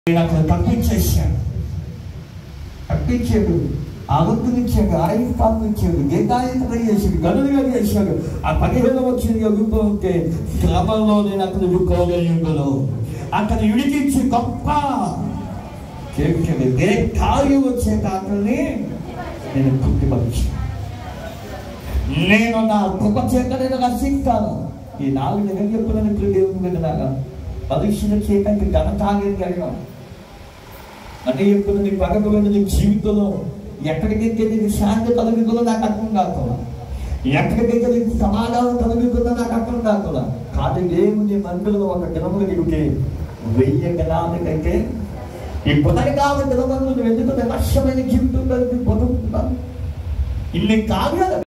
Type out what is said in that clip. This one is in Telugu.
నేను అక్కడ తప్పించేశాను తప్పించాడు ఆరోగ్యమిచ్చాడు ఆయుష్కాలం ఇచ్చాడు గీతాయుత చేశాడు గనులుగా చేశాడు ఆ పదిహేను వచ్చిన ఎదుగుతుంటే క్రమంలో నేను అక్కడ ఎదుర్కోగలిగిందో అక్కడ విడిపించి గొప్ప చేశాడు ఏ కార్యం వచ్చే కాకల్ని నేను గుర్తుపరిచాను నేను నా కృప చేత నేను రక్షిస్తాను ఈ నాలుగు నెలలు చెప్పుకున్నట్లు దేవుని విన్నాగా పరీక్షలు చేయడానికి ఘనకార్యం జరిగాం అంటే ఇప్పుడు నీ పగబడిన నీ జీవితంలో ఎక్కడికైతే నీకు శాంతి కలుగుతుందో నాకు అర్థం కాకుండా ఎక్కడికైతే నీకు సమాధానం కలుగుతుందో నాకు అర్థం కాకుండా కాదు దేవుని మందులో ఒక దినములు నీకు వెయ్యి గణానికైతే ఈ పునరి కావాలి దినములు నువ్వు ఎందుకు నష్టమైన జీవితం కలిపి బతుకుతున్నాను ఇన్ని కార్యాలు